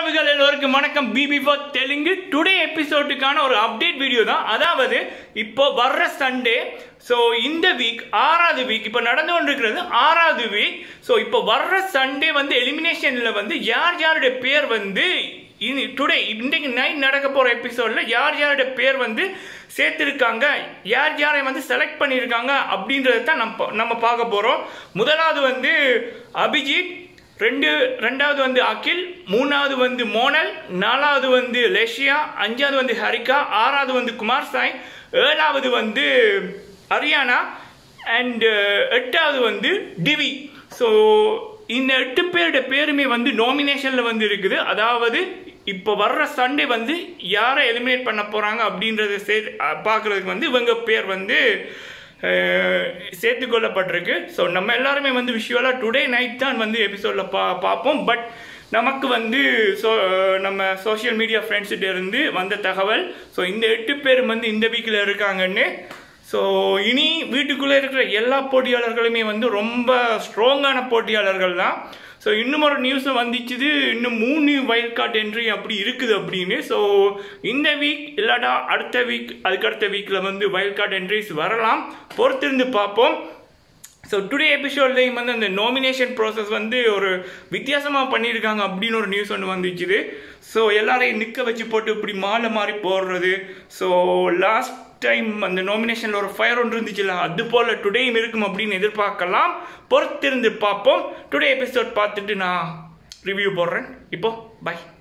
உறவுகள் எல்லோருக்கும் வணக்கம் பிபி ஃபார் தெலுங்கு டுடே எபிசோடுக்கான ஒரு அப்டேட் வீடியோ தான் அதாவது இப்போ வர்ற சண்டே ஸோ இந்த வீக் ஆறாவது வீக் இப்போ நடந்து கொண்டிருக்கிறது ஆறாவது வீக் ஸோ இப்போ வர்ற சண்டே வந்து எலிமினேஷனில் வந்து யார் யாருடைய பேர் வந்து இனி டுடே இன்றைக்கு நைட் நடக்க போகிற எபிசோடில் யார் யாருடைய பேர் வந்து சேர்த்துருக்காங்க யார் யாரை வந்து செலக்ட் பண்ணியிருக்காங்க அப்படின்றத தான் நம்ம நம்ம பார்க்க போகிறோம் முதலாவது வந்து அபிஜித் ரெண்டு ரெண்டாவது வந்து அகில் மூணாவது வந்து மோனல் நாலாவது வந்து லெஷியா அஞ்சாவது வந்து ஹரிகா ஆறாவது வந்து குமார் சாய் ஏழாவது வந்து ஹரியானா அண்ட் எட்டாவது வந்து டிவி ஸோ இந்த எட்டு பேருடைய பேருமே வந்து நாமினேஷனில் வந்து இருக்குது அதாவது இப்போ வர்ற சண்டே வந்து யாரை எலிமினேட் பண்ண போகிறாங்க அப்படின்றத சே பார்க்குறதுக்கு வந்து இவங்க பேர் வந்து சேர்த்து கொள்ளப்பட்டிருக்கு ஸோ நம்ம எல்லாருமே வந்து விஷுவலாக டுடே நைட் தான் வந்து எபிசோடில் பா பார்ப்போம் பட் நமக்கு வந்து ஸோ நம்ம சோஷியல் மீடியா ஃப்ரெண்ட்ஸ்கிட்ட இருந்து வந்த தகவல் ஸோ இந்த எட்டு பேர் வந்து இந்த வீக்கில் இருக்காங்கன்னு ஸோ இனி வீட்டுக்குள்ளே இருக்கிற எல்லா போட்டியாளர்களுமே வந்து ரொம்ப ஸ்ட்ராங்கான போட்டியாளர்கள் தான் ஸோ இன்னும் ஒரு நியூஸ் வந்துச்சுது இன்னும் மூணு வைல்ட் கார்டு என்ட்ரி அப்படி இருக்குது அப்படின்னு ஸோ இந்த வீக் இல்லாட்டா அடுத்த வீக் அதுக்கு அடுத்த வீக்கில் வந்து வைல்ட் கார்டு என்ட்ரிஸ் வரலாம் பொறுத்திருந்து பார்ப்போம் ஸோ டுடே எபிசோட்லேயும் வந்து அந்த நாமினேஷன் ப்ராசஸ் வந்து ஒரு வித்தியாசமாக பண்ணியிருக்காங்க அப்படின்னு ஒரு நியூஸ் ஒன்று வந்துச்சுது ஸோ எல்லாரையும் நிற்க வச்சு போட்டு இப்படி மாலை மாறி போடுறது ஸோ லாஸ்ட் டைம் அந்த நாமினேஷனில் ஒரு ஃபயர் ஒன்று இருந்துச்சுல்ல அது போல் டுடேயும் இருக்கும் அப்படின்னு எதிர்பார்க்கலாம் பொறுத்திருந்து பார்ப்போம் டுடே எபிசோட் பார்த்துட்டு நான் ரிவ்யூ போடுறேன் இப்போ பை